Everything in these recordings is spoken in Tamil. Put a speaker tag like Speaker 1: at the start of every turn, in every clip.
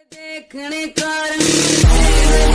Speaker 1: देखने कारण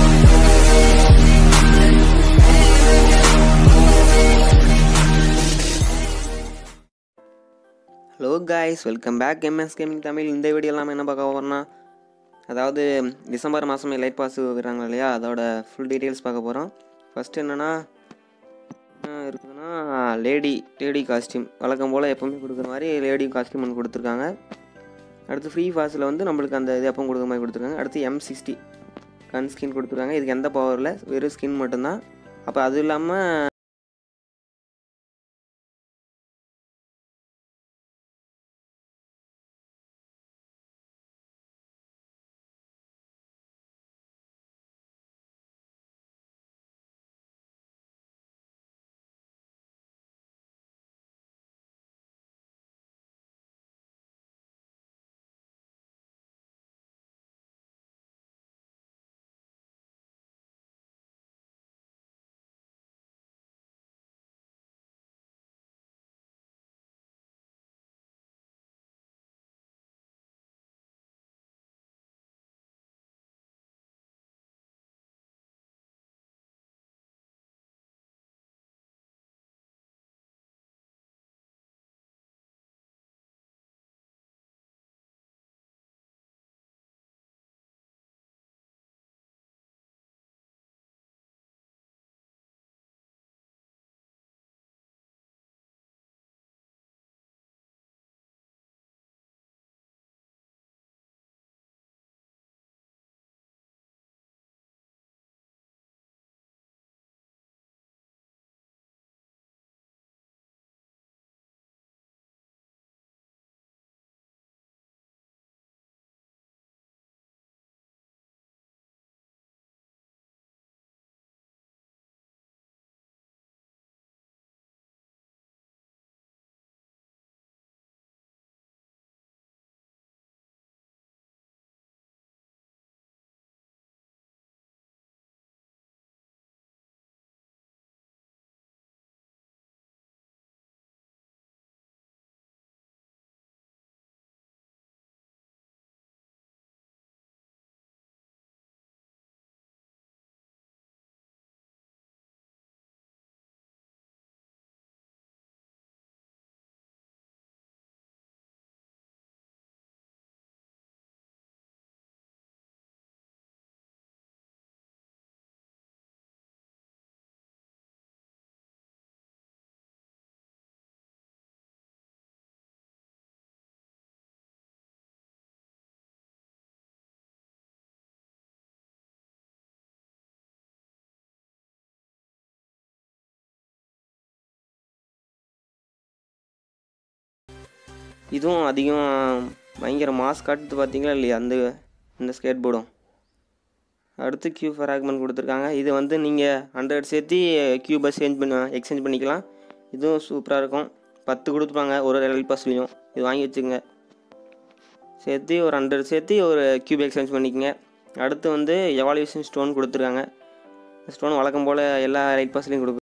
Speaker 2: hello guys welcome back MS gaming Tamil இந்த வீடியோ எல்லாமே என்ன பார்க்க போகிறோம்னா அதாவது டிசம்பர் மாதமே லைட் பாஸ் விடுறாங்க இல்லையா அதோட ஃபுல் டீட்டெயில்ஸ் பார்க்க போகிறோம் ஃபஸ்ட்டு என்னென்னா இருக்குதுன்னா லேடி லேடி காஸ்டியூம் வழக்கம் போல் எப்போவுமே கொடுக்குற மாதிரி லேடி காஸ்டியூம் ஒன்று கொடுத்துருக்காங்க அடுத்து ஃப்ரீ ஃபாஸில் வந்து நம்மளுக்கு அந்த இது எப்பவும் கொடுக்குற மாதிரி கொடுத்துருக்காங்க அடுத்து எம் சிக்ஸ்டி கன் ஸ்கின் கொடுத்துருக்காங்க இதுக்கு எந்த பவரில் வெறும் ஸ்கின் மட்டும்தான் அப்போ அது இல்லாமல் இதுவும் அதிகம் பயங்கர மாஸ் காட்டுது பார்த்தீங்களா இல்லையா அந்த இந்த ஸ்கேட் போர்டும் அடுத்து கியூ ஃப்ராக்மெண்ட் கொடுத்துருக்காங்க இது வந்து நீங்கள் ஹண்ட்ரட் சேர்த்து கியூபை சேஞ்ச் பண்ண எக்ஸ்சேஞ்ச் பண்ணிக்கலாம் இதுவும் சூப்பராக இருக்கும் பத்து கொடுத்துப்பாங்க ஒரு ஒரு எல் பாஸ்லையும் இது வாங்கி வச்சுங்க சேர்த்து ஒரு ஹண்ட்ரட் சேர்த்து ஒரு கியூப் எக்ஸ்சேஞ்ச் பண்ணிக்கங்க அடுத்து வந்து எவாலுவேஷன் ஸ்டோன் கொடுத்துருக்காங்க ஸ்டோன் வழக்கம் போல் எல்லா லைட் பாஸ்லையும் கொடுக்கும்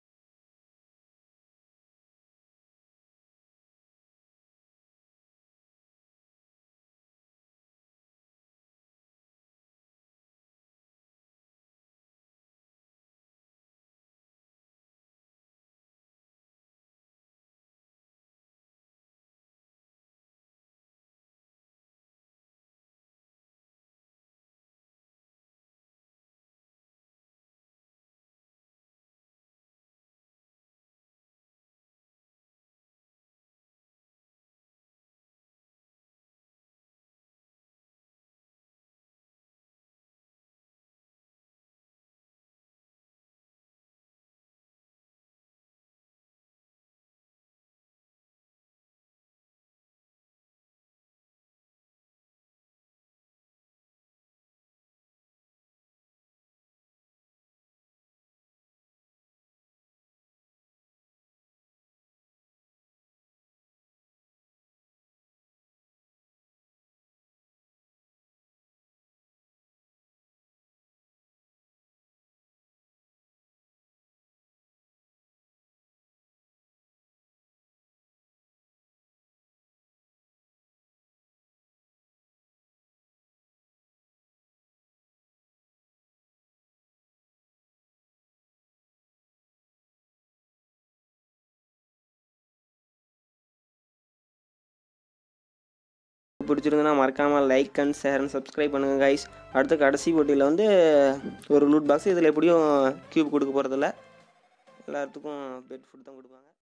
Speaker 2: பிடிச்சிருந்துன்னா மறக்காமல் like and share and subscribe பண்ணுங்கள் கைஸ் அடுத்த கடைசி போட்டியில் வந்து ஒரு லூட் பாக்ஸ் இதில் எப்படியும் க்யூப் கொடுக்க போகிறதில்ல எல்லாத்துக்கும் பெட் ஃபுட் தான் கொடுப்பாங்க